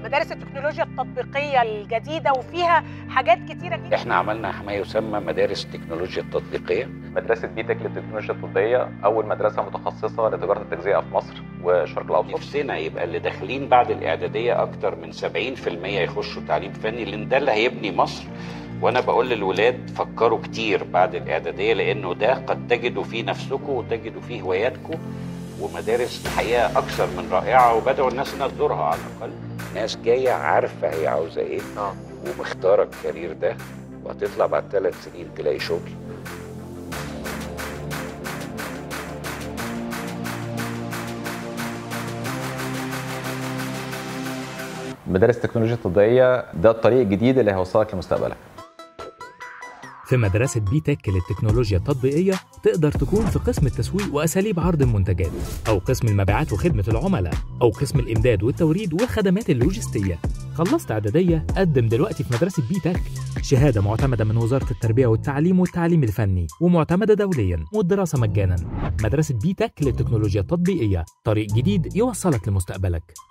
مدارس التكنولوجيا التطبيقيه الجديده وفيها حاجات كتيره جدا احنا عملنا ما يسمى مدارس التكنولوجيا التطبيقيه مدرسه بيتك للتكنولوجيا الطبيه اول مدرسه متخصصه لتجاره التغذيه في مصر والشرق الاوسط نفسنا يبقى اللي داخلين بعد الاعداديه اكتر من 70% يخشوا تعليم فني لان ده اللي هيبني مصر وانا بقول للولاد فكروا كتير بعد الاعداديه لانه ده قد تجدوا فيه نفسكم وتجدوا فيه هواياتكم ومدارس الحقيقه اكثر من رائعه وبدعوا الناس انها تزورها على الاقل ناس جايه عارفه هي عاوزه ايه اه ومختاره الكارير ده وهتطلع بعد ثلاث سنين تلاقي شغل مدارس التكنولوجيا الطبيه ده الطريق الجديد اللي هيوصلك لمستقبلك في مدرسة بي تك للتكنولوجيا التطبيقية تقدر تكون في قسم التسويق وأساليب عرض المنتجات أو قسم المبيعات وخدمة العملاء أو قسم الإمداد والتوريد والخدمات اللوجستية خلصت إعدادية قدم دلوقتي في مدرسة بي تك شهادة معتمدة من وزارة التربية والتعليم والتعليم الفني ومعتمدة دوليا والدراسة مجانا مدرسة بي تك للتكنولوجيا التطبيقية طريق جديد يوصلك لمستقبلك